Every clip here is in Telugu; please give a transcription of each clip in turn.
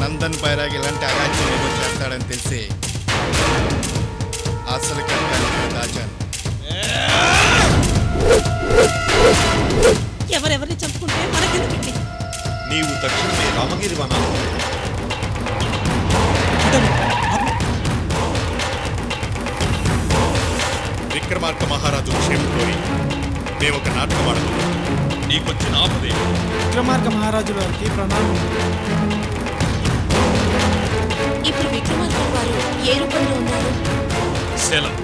నందన్ బైరాగ్ ఇలాంటి అగాధ్యం ఏదో చేస్తాడని తెలిసి అసలు కట్టాలి దాచాను ఎవరెవరిని చంపుకుంటే మనకెందుకండి నీవు తక్షణమే రామగిరి వనాలు విక్రమార్క మహారాజు క్షేమం కోరి మేము ఒక నాటకం ఆడుతున్నాం నీకొచ్చిన ఆపదే విక్రమార్క మహారాజు వారికి ప్రణామం ఇప్పుడు విక్రమార్క వారు ఏ రూపంలో ఉన్నారు సెలవు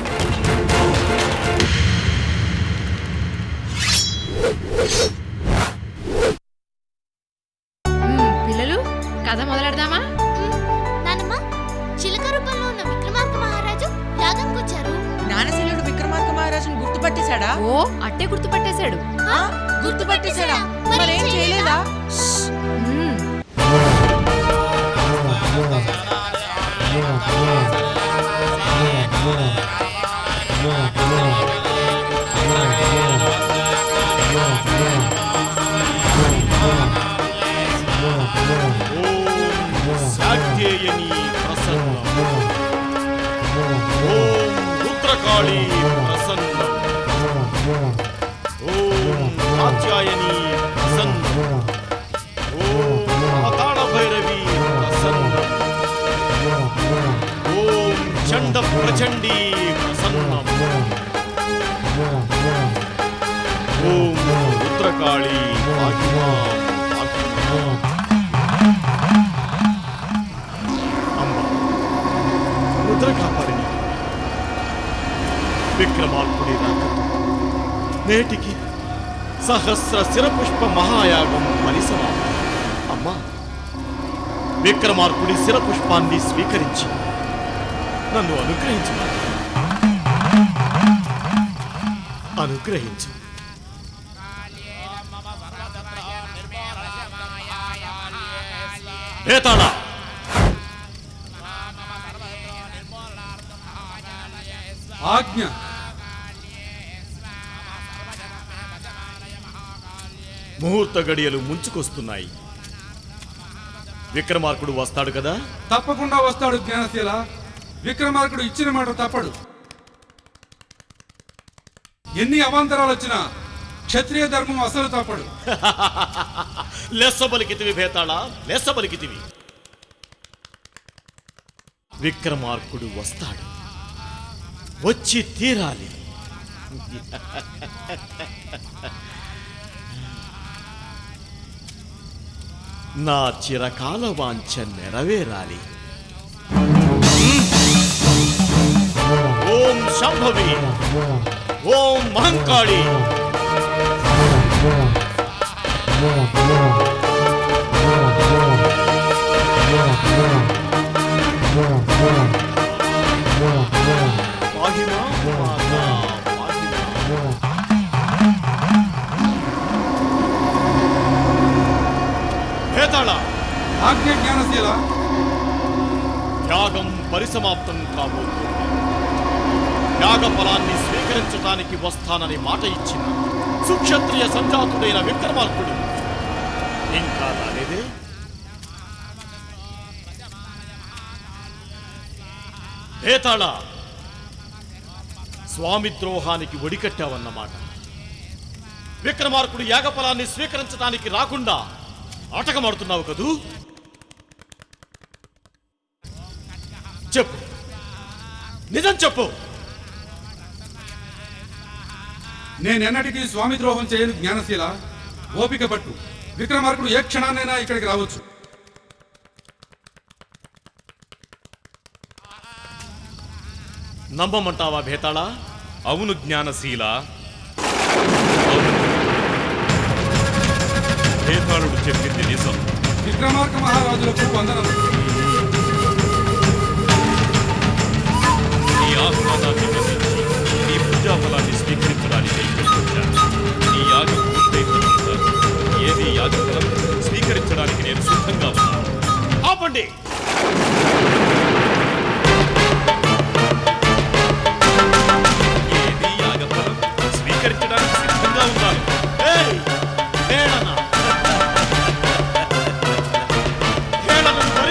పిల్లలు కథ మొదలెడదామా నానమ్మ చిలక రూపంలో ఉన్న విక్రమార్క మహారాజు యాగంకొచ్చారు జ్ఞానశీలుడు విక్రమార్క మహారాజును గుర్తుపట్టేశాడా ఓ అట్టే గుర్తుపట్టేశాడు ఆ, గుర్తుపట్టేశాడా మరేం మరేం చేయలేదా మ్మ్. శాక్తేయని ప్రసన్నం ఓం రుద్రకాళి ప్రసన్నం ఓం కాత్యాయని ప్రసన్నం ఓం పాతాళ భైరవి ప్రసన్నం ఓం చండ ప్రచండి ప్రసన్నం ఓం రుద్రకాళి పాహిమా పాహిమా అమ్మ రుద్రకాపారిని విక్రమార్కుడి రాక నేటికి సహస్ర శిరపుష్ప మహాయాగం పరిసమాప్తం అమ్మా విక్రమార్కుడి శిరపుష్పాన్ని స్వీకరించి నన్ను అనుగ్రహించు అనుగ్రహించు ఏతాళా ఆజ్ఞ ముహూర్త గడియలు ముంచుకొస్తున్నాయి విక్రమార్కుడు వస్తాడు కదా తప్పకుండా వస్తాడు జ్ఞానశీల విక్రమార్కుడు ఇచ్చిన మాట తప్పడు ఎన్ని అవాంతరాలు వచ్చినా క్షత్రియ ధర్మం అసలు తప్పడు లెస్స పలికితివి భేతాళా లెస్స పలికితివి విక్రమార్కుడు వస్తాడు వచ్చి తీరాలి నా చిరకాల వాంఛ నెరవేరాలి ఓం శంభవి ఓం మహంకాళి పాహిమా మాతా పాహిమా భేతాళ ఆజ్ఞ జ్ఞానశీల యాగం పరిసమాప్తం కాబోతుంది యాగ ఫలాన్ని స్వీకరించడానికి వస్తానని మాట ఇచ్చిన సుక్షత్రియ సంజాతుడైన విక్రమార్కుడు ఇంకా రాలేదే భేతాళ స్వామి ద్రోహానికి ఒడికట్టావన్నమాట విక్రమార్కుడు యాగఫలాన్ని స్వీకరించడానికి రాకుండా ఆటకమాడుతున్నావు కదూ చెప్పు నిజం చెప్పు నేనెన్నటికీ స్వామి ద్రోహం చేయను జ్ఞానశీల ఓపిక పట్టు విక్రమార్కుడు ఏ క్షణాన్నైనా ఇక్కడికి రావచ్చు నమ్మమంటావా భేతాళ అవును జ్ఞానశీల భేతాళుడు చెప్పింది నిజం విక్రమార్క మహారాజులకు వందనం నీ ఆహ్వానాన్ని మన్నించి నీ పూజాఫలాన్ని స్వీకరించడానికి ఇక్కడికి వచ్చాను నీ యాగం పూర్తయిన తర్వాత ఏది యాగఫలం స్వీకరించడానికి నేను సిద్ధంగా ఉన్నాను ఆపండి ఏది యాగఫలం స్వీకరించడానికి సిద్ధంగా ఉన్నాను ఏయ్! హేళన! హేళనను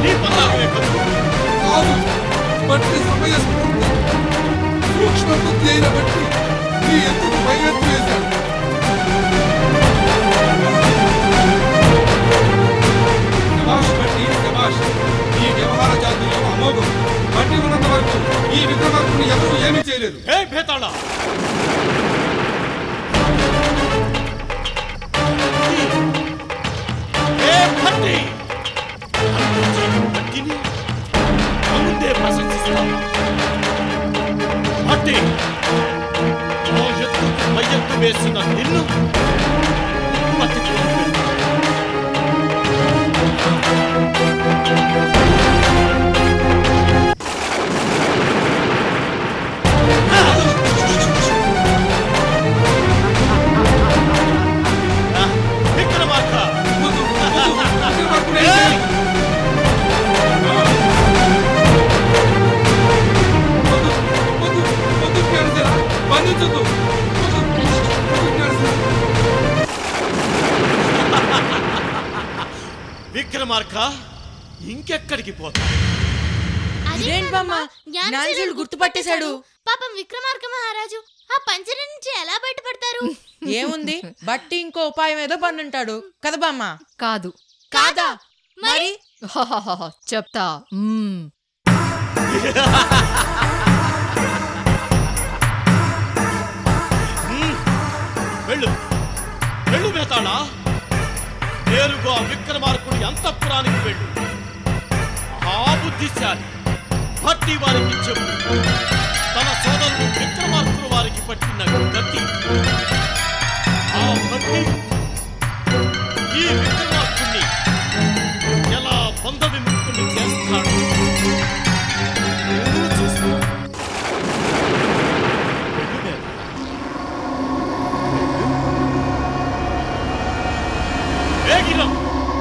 నీ పన్నాగమే కదూ కాదు బట్టి సమయస్ఫూర్తి సూక్ష్మ బుద్ధి అయిన బట్టి నీ ఎత్తుకు పై ఎత్తు వేశాడు శబాష్ బట్టి శబాష్ ఈ వ్యవహార జాతుల్లో అమోఘం బట్టి ఉన్నంత వరకు ఈ విక్రమార్కుని ఎవరూ ఏమీ చేయలేదు హే భేతాళ హే భట్టి అందించే భట్టిని ముందే ప్రశంసిస్తావా భట్టి ఓ ఎత్తుకు పై ఎత్తు వేసిన నిన్ను బతికి విక్రమార్క వద్దు, వద్దు, విక్రమార్కుడు ఏం ఏయ్! వద్దు, వద్దు, వద్దు జ్ఞానసేన, బంధించొద్దు. వద్దు, వద్దు జ్ఞానసేన. విక్రమార్క ఇంకెక్కడికి పోతా ఇదేంటి బామ్మ జ్ఞానశీలుడు గుర్తుపట్టేశాడు పాపం విక్రమార్క మహారాజు ఆ పంజరం నుంచి ఎలా బయటపడతారు ఏముంది బట్టి ఇంకో ఉపాయం ఏదో పన్నుంటాడు కదా బామ్మ కాదు కాదా మరి హహహహ, చెప్తా మ్మ్. వెళ్ళు వెళ్ళు వేతాళా నేరుగా విక్రమార్కుడి అంతఃపురానికి వెళ్ళు మహాబుద్ధిశాలి భట్టి వారికి చెప్పు తన సోదరుడు విక్రమార్కుడు వారికి పట్టిన గతి ఆ భట్టి ఈ విక్రమార్కుడిని ఎలా బంధ విముక్తుని చేస్తాడు నేను చూస్తాను వెళ్ళు వేతాళా. వేగిరం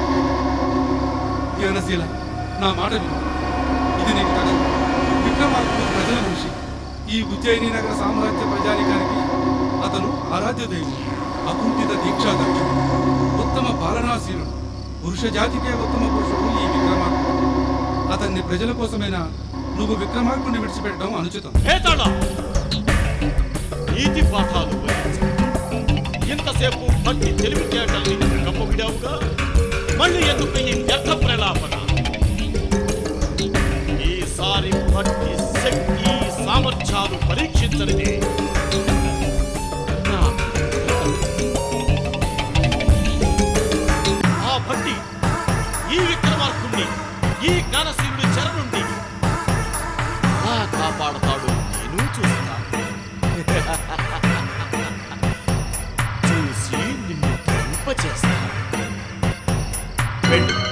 జ్ఞానశీల నా మాట విను ఇది నీకు తగదు విక్రమార్కుడు ప్రజల మనిషి ఈ ఉజ్జయిని నగర సామ్రాజ్య ప్రజానికానికి అతను ఆరాధ్య దైవం అకుంఠిత దీక్షాదక్షుడు ఉత్తమ పాలనాశీలుడు పురుష జాతికే ఉత్తమ పురుషుడు ఈ విక్రమార్కుడు అతన్ని ప్రజల కోసమైనా నువ్వు విక్రమార్కుడిని విడిచిపెట్టడం అనుచితం భేతాళ నీతి పాఠాలు బోధించు. ఇంతసేపు భక్తి తెలివితేటల్ని గప్పవిడావుగా మళ్ళీ ఎందుకు ఈ వ్యర్థ ప్రలాపన ఈసారి భక్తి శక్తి సామర్థ్యాలు పరీక్షించనిదే నా ఆ భక్తి ఈ విక్రమార్కుణ్ణి ఈ జ్ఞానశీలుడి చెర నుండి ఎలా కాపాడతాడు నేను చూస్తాను చూసి నిన్ను కృపచేస్తాను వెళ్ళు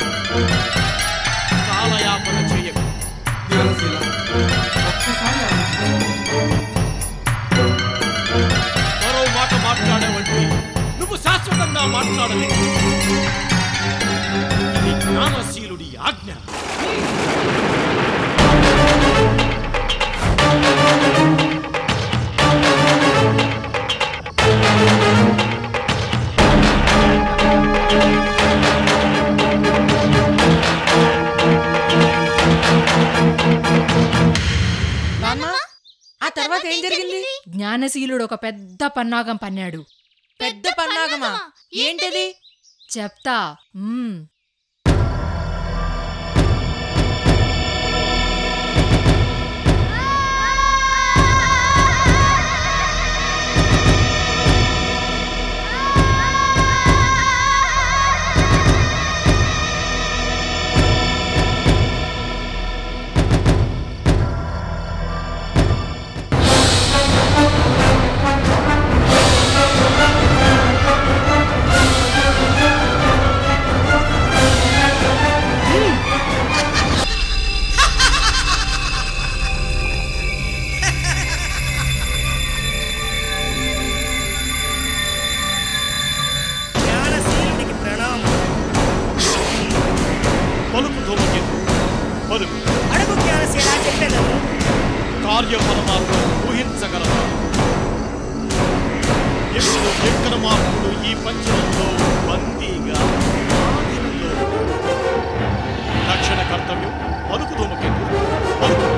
కాలయాపన చేయకు జ్ఞానశీల ఒక్కసారి ఆలోచించు. మరో మాట మాట్లాడేవంటి నువ్వు శాశ్వతంగా మాట్లాడలేదు ఇది జ్ఞానశీలుడి ఆజ్ఞ బామ్మ ఆ తర్వాత ఏం జరిగింది జ్ఞానశీలుడు ఒక పెద్ద పన్నాగం పన్నాడు పెద్ద పన్నాగమా ఏంటది చెప్తా మ్మ్. జ్ఞానశీలునికి ప్రణామం పలుకు ధూమకేతు పలుకు అడుగు జ్ఞానశీల చెప్పేదను కార్యపరమాత్మ ఊహించగలరా ఇప్పుడు విక్రమార్కుడు ఈ పంచరంలో బందీగా ఆధీనంలో ఉన్నాడు. రక్షణ కర్తవ్యం పలుకు ధూమకేతు పలుకు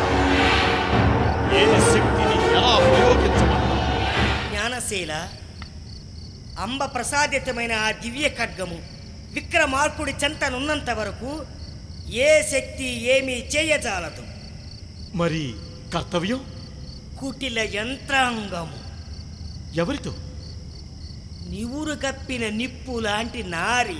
ఏ శక్తిని ఎలా ప్రయోగించమన్నా జ్ఞానశీల అంబ ప్రసాదితమైన ఆ దివ్య ఖడ్గము విక్రమార్కుడి చెంతనున్నంత వరకు ఏ శక్తి ఏమీ చేయజాలదు మరి కర్తవ్యం కుటిల యంత్రాంగము ఎవరితో నివురు కప్పిన నిప్పు లాంటి నారి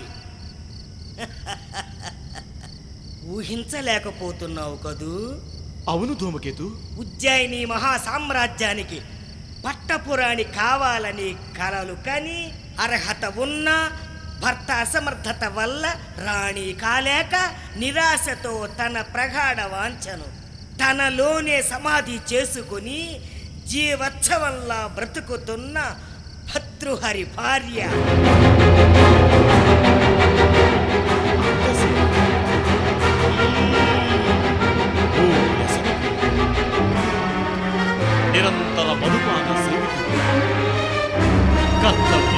ఊహించలేకపోతున్నావు కదూ అవును ధూమకేతు ఉజ్జయిని మహా సామ్రాజ్యానికి పట్టపురాణి కావాలని కలలు కని అర్హత ఉన్న భర్త అసమర్థత వల్ల రాణి కాలేక నిరాశతో తన ప్రగాఢ వాంఛను తనలోనే సమాధి చేసుకుని జీవోత్సవంలా బ్రతుకుతున్న భద్రుహరి భార్య ఓ వ్యసనం. నిరంతర మధుపాన సేవికుడు కర్తవ్య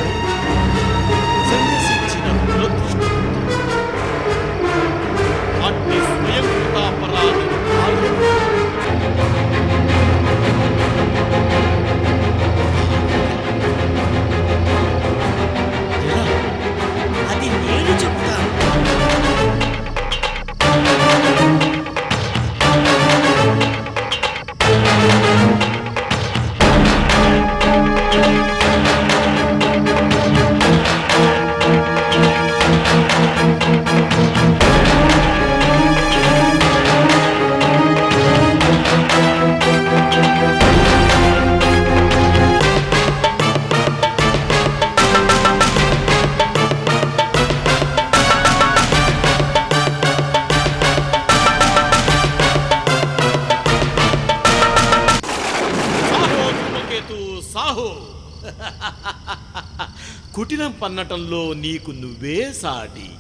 సన్యసించిన దురదృష్టం అట్టి స్వయంకృతాపరాధి ఎలా అది నేను చెప్తాను సాహో ధూమకేతు సాహో కుటిలం పన్నటంలో నీకు నువ్వే సాటి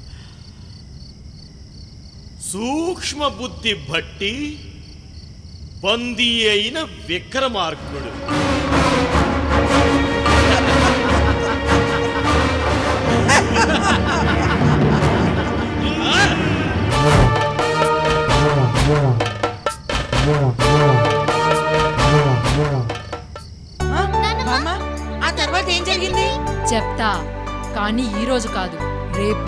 సూక్ష్మ బుద్ధి బట్టి బందీ అయిన విక్రమార్కుడు ఆ? బామ్మ ఆ తర్వాత ఏం జరిగింది చెప్తా కానీ ఈ రోజు కాదు రేపు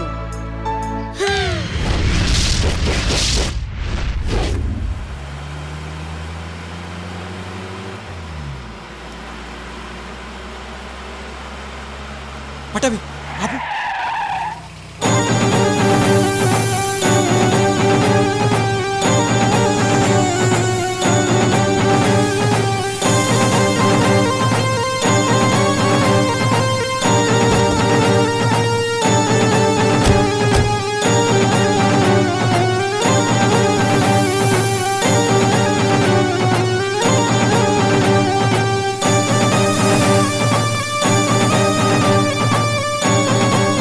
పటవి ఆపు ఆ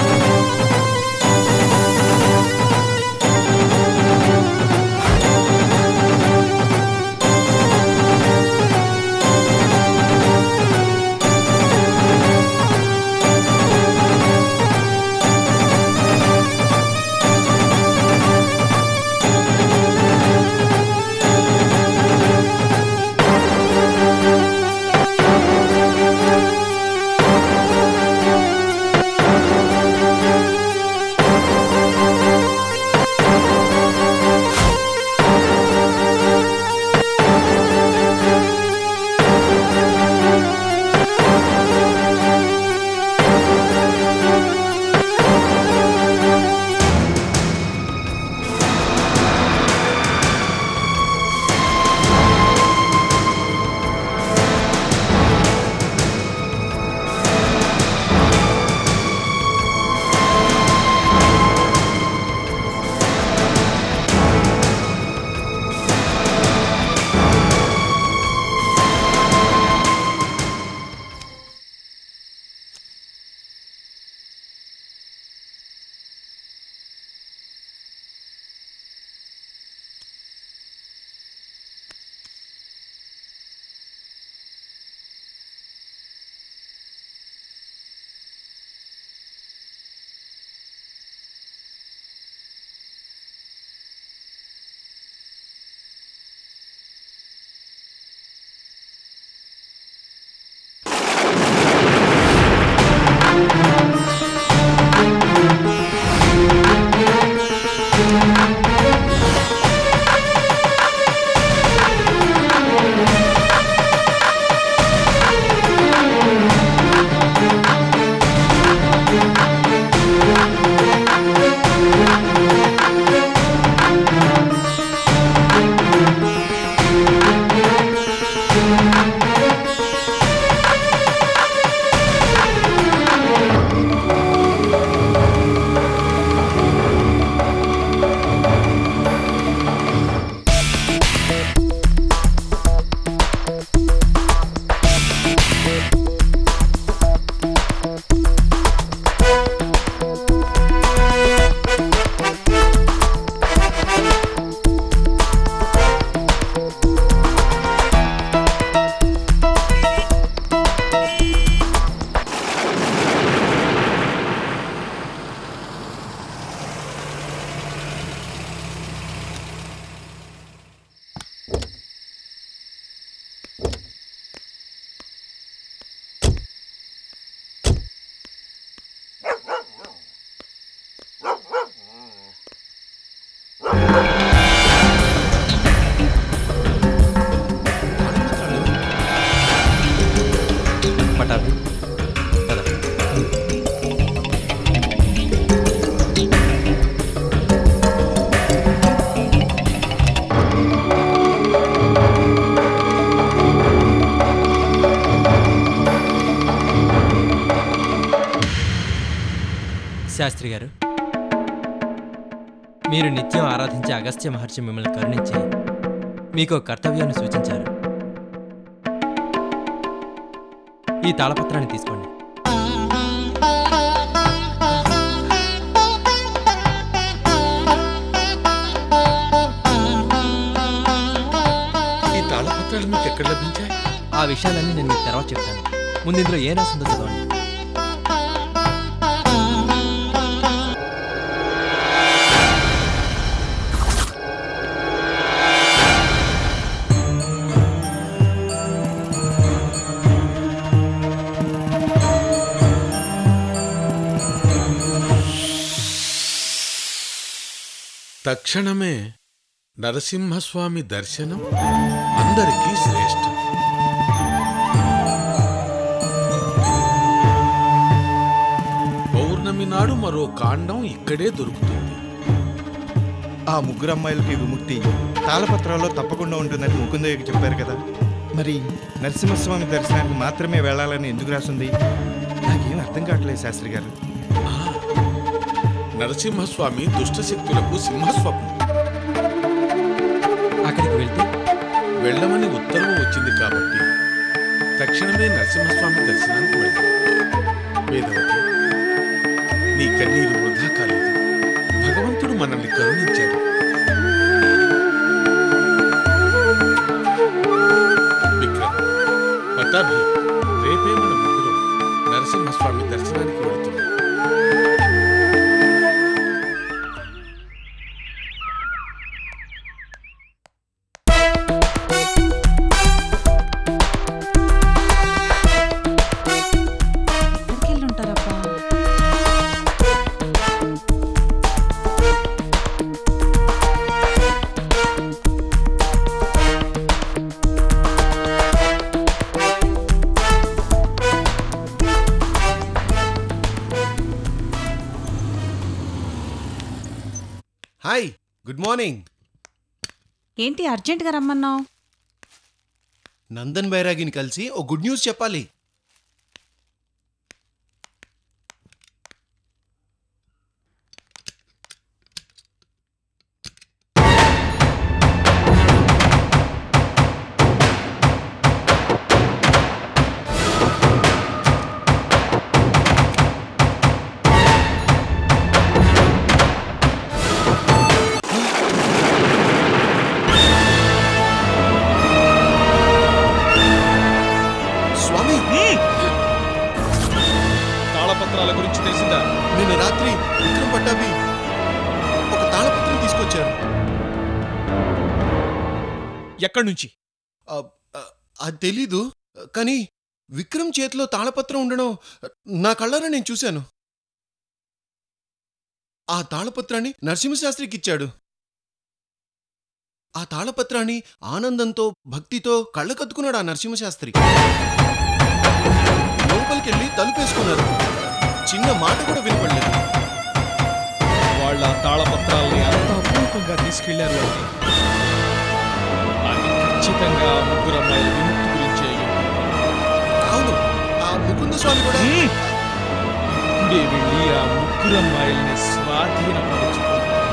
శాస్త్రి గారు మీరు నిత్యం ఆరాధించే అగస్త్య మహర్షి మిమ్మల్ని కరుణించి మీకు కర్తవ్యాన్ని సూచించారు ఈ తాళపత్రాన్ని తీసుకోండి ఈ తాళపత్రాలు మీకు ఎక్కడ లభించాయి ఆ విషయాలన్నీ నేను మీకు తర్వాత చెప్తాను ముందు ఇందులో ఏం రాసిందో చదవండి తక్షణమే నరసింహస్వామి దర్శనం అందరికీ శ్రేష్టం పౌర్ణమి నాడు మరో కాండం ఇక్కడే దొరుకుతుంది ఆ ముగ్గురు అమ్మాయిలకి విముక్తి తాళపత్రాల్లో తప్పకుండా ఉంటుందని ముకుందయ్యకి చెప్పారు కదా మరి నరసింహస్వామి దర్శనానికి మాత్రమే వెళ్ళాలని ఎందుకు రాసింది నాకేం అర్థం కావట్లేదు శాస్త్రి గారు నరసింహస్వామి దుష్టశక్తులకు సింహస్వప్నం అక్కడికి వెళ్తే వెళ్ళమని ఉత్తర్వు వచ్చింది కాబట్టి తక్షణమే నరసింహస్వామి దర్శనానికి వెళ్దాం వేదవతి నీ కన్నీరు వృధా కాలేదు భగవంతుడు మనల్ని కరుణించాడు విక్రమ్ పట్టాభి రేపే మన ముగ్గురు నరసింహస్వామి దర్శనానికి వెళుతున్నాం ఎక్కడికి వెళ్ళి ఉంటారబ్బా హాయ్ గుడ్ మార్నింగ్ ఏంటి అర్జెంటుగా రమ్మన్నావు నందన్ బైరాగిని కలిసి ఓ గుడ్ న్యూస్ చెప్పాలి స్వామి తాళపత్రాల గురించి తెలిసిందా నిన్న రాత్రి విక్రమ్ పట్టాభి ఒక తాళపత్రం తీసుకొచ్చారు ఎక్కడి నుంచి ఆ, ఆ, అది తెలీదు కానీ విక్రమ్ చేతిలో తాళపత్రం ఉండడం నా కళ్ళారా నేను చూశాను ఆ తాళపత్రాన్ని నరసింహశాస్త్రికి ఇచ్చాడు ఆ తాళపత్రాన్ని ఆనందంతో భక్తితో కళ్ళకత్తుకున్నాడు ఆ నరసింహశాస్త్రి లోపలికెళ్ళి తలుపేసుకున్నారు చిన్న మాట కూడా వినపడలేదు వాళ్ళ తాళపత్రాలని అంత అపూర్వకంగా తీసుకెళ్లారు అంటే అది ఖచ్చితంగా ఆ ముగ్గురు అమ్మాయిల విముక్తి గురించి అయి ఉంటుంది. అవును ఆ ముకుంద స్వామి కూడా ఇప్పుడే వెళ్ళి ఆ ముగ్గురు అమ్మాయిల్ని స్వాధీనపరచుకోండి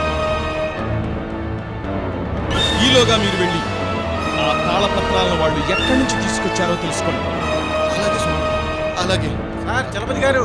ఈలోగా మీరు వెళ్ళి ఆ తాళపత్రాలను వాళ్ళు ఎక్కడి నుంచి తీసుకొచ్చారో తెలుసుకోండి అలాగే స్వామి అలాగే సార్ చలపతి గారు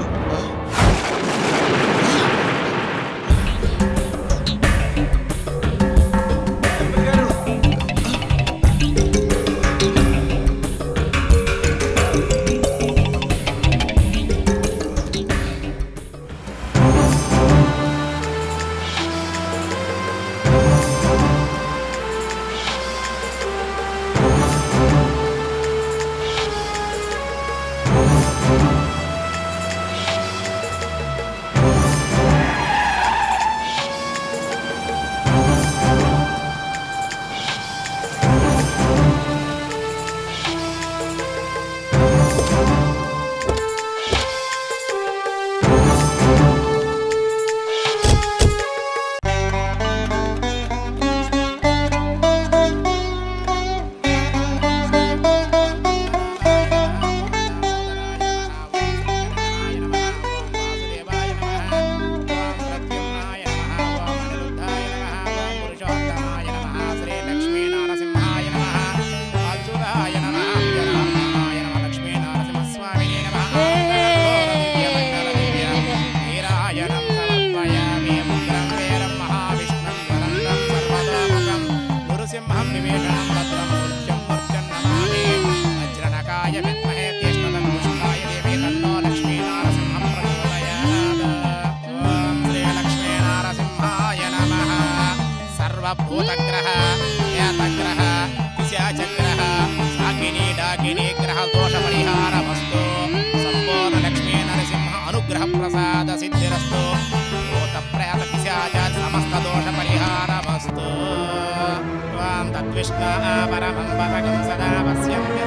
సర్వభూతగ్రహ ఏతగ్రహ పిశాచగ్రహ సాకిని డాకిని గ్రహ దోష పరిహారమస్తు సంపూర్ణ లక్ష్మీ నరసింహ అనుగ్రహ ప్రసాద సిద్ధిరస్తు భూత ప్రేత పిశాచ సమస్త దోష పరిహారమస్తు త్వాం తద్విష్ణు పరమం పదకం సదా పశ్యంతి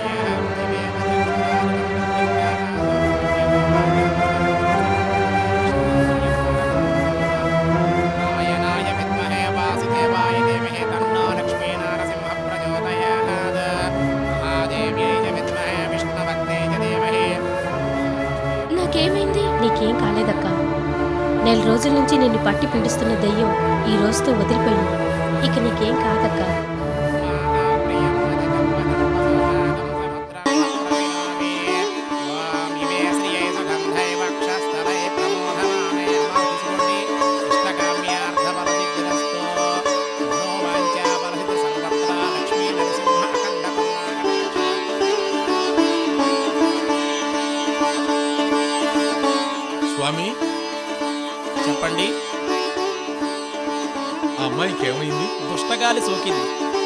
నారాయణాయ విద్మహే వాసుదేవాయ ధీమహి తన్నో లక్ష్మీ నరసింహ ప్రచోదయాత్ మహాదేవ్యై చ విద్మహే విష్ణుపత్నే చ ధీమహి నాకేమైంది నీకేం కాలేదక్క నెల రోజుల నుంచి నిన్ను పట్టి పీడిస్తున్న దెయ్యం ఈ రోజుతో వదిలిపోయింది ఇక నీకేం కాదక్క ఇమే శ్రియై సుగంధై వక్షస్థలై ప్రమోదమానే అమాతిశుడి ఇష్టకామ్యార్థఫలసిద్ధిరస్తు మనోవాంఛాఫలసిద్ధి సర్వత్రా లక్ష్మీ నరసింహ అఖండ స్వామి చెప్పండి ఆ అమ్మాయికి ఏమైంది దుష్టగాలి సోకింది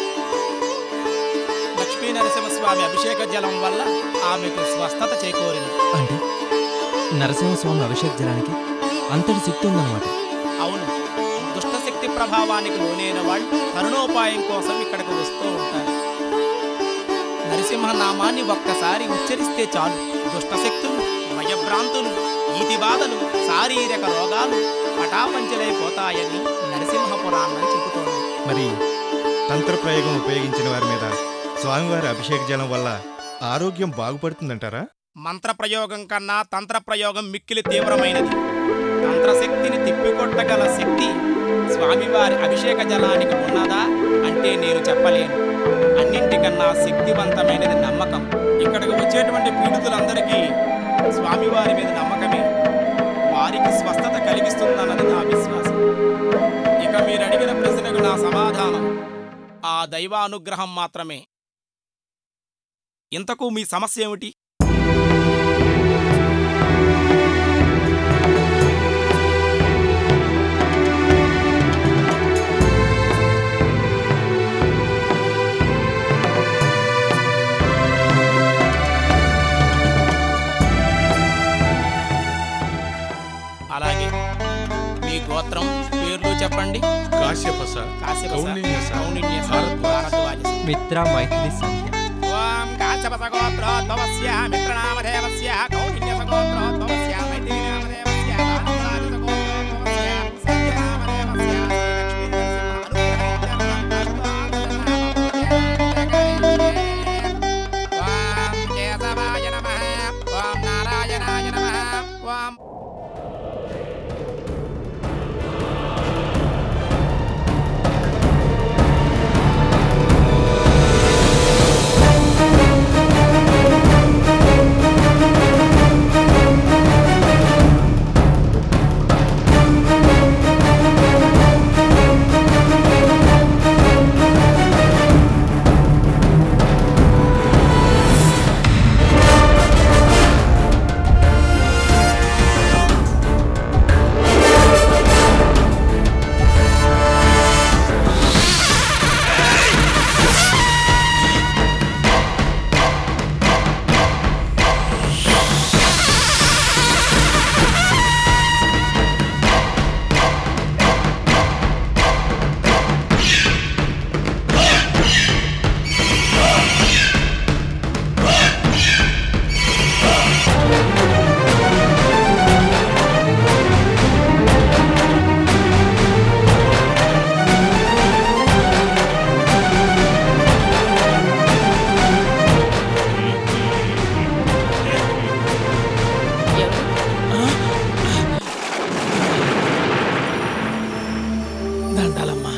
లక్ష్మీ నరసింహస్వామి అభిషేక జలం వల్ల ఆమెకు స్వస్థత చేకూరింది అంటే నరసింహస్వామి అభిషేక్ జలానికి అంతటి శక్తి ఉందన్నమాట అవును దుష్టశక్తి ప్రభావానికి లోనైన వాళ్ళు కరుణోపాయం కోసం ఇక్కడికి వస్తూ ఉంటారు నరసింహ నామాన్ని ఒక్కసారి ఉచ్చరిస్తే చాలు దుష్టశక్తులు భయభ్రాంతులు ఈతి బాధలు శారీరక రోగాలు పటాపంచలైపోతాయని నరసింహ పురాణం చెబుతోంది మరి తంత్ర ప్రయోగం ఉపయోగించిన వారి మీద స్వామివారి అభిషేక జలం వల్ల ఆరోగ్యం బాగుపడుతుందంటారా మంత్రప్రయోగం కన్నా తంత్రప్రయోగం మిక్కిలి తీవ్రమైనది తంత్రశక్తిని తిప్పికొట్టగల శక్తి స్వామివారి అభిషేక జలానికి ఉన్నదా అంటే నేను చెప్పలేను అన్నింటికన్నా శక్తివంతమైనది నమ్మకం ఇక్కడికి వచ్చేటువంటి పీడితులందరికీ స్వామివారి మీద నమ్మకమే వారికి స్వస్థత కలిగిస్తుందన్నది నా విశ్వాసం ఇక మీరు అడిగిన ప్రశ్నకు నా సమాధానం ఆ దైవానుగ్రహం మాత్రమే ఇంతకు మీ సమస్య ఏమిటి అలాగే మీ గోత్రం పేర్లు చెప్పండి Kashyapa sir Kashyapa sir, Kaundinya sir, Kaundinya sir, Bharadwaja sir. Mitra Maithili సంధ్య ఓం కాశ్యపసగోత్రోద్భవస్య మిత్రనామధేవస్య కౌండిన్యసగోత్రోద్భవస్య మైత్రీనామధేవస్య భారద్వాజసగోత్రోద్భవస్య సంధ్యనామధేవస్య శ్రీలక్ష్మీ నరసింహానుగ్రహం ఓం కేశవాయ నమః ఓం నారాయణాయ నమః ఓం దండాలమ్మా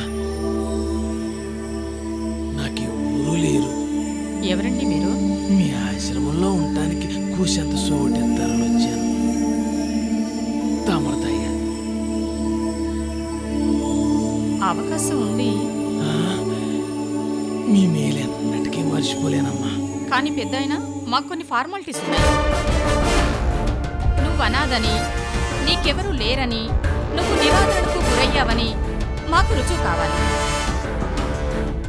నాకు ఎవరూ లేరు ఎవరండి మీరు మీ ఆశ్రమంలో ఉండటానికి కూసంత సోటెత్తారని వచ్చాను తమరదయ్య అవకాశం ఉంది మీ మేలెన్నటికీ మర్చిపోలేనమ్మా కానీ పెద్ద మాకు కొన్ని ఫార్మాలిటీస్ ఉన్నాయి నువ్వు అనాథని నీకెవరూ లేరని నువ్వు నిరాదరణకు గురయ్యావని మాకు రుజువు కావాలి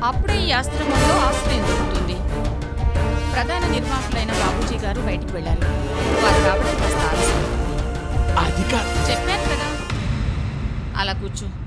అప్పుడే ఈ ఆశ్రమంలో ఆశ్రయం దొరుకుతుంది ప్రధాన నిర్వాహకులైన బాబూజీ గారు బయటికి వెళ్ళారు వారు కాబట్టి కాస్త ఆలస్యం అది కాదు చెప్పాను కదా అలా కూర్చో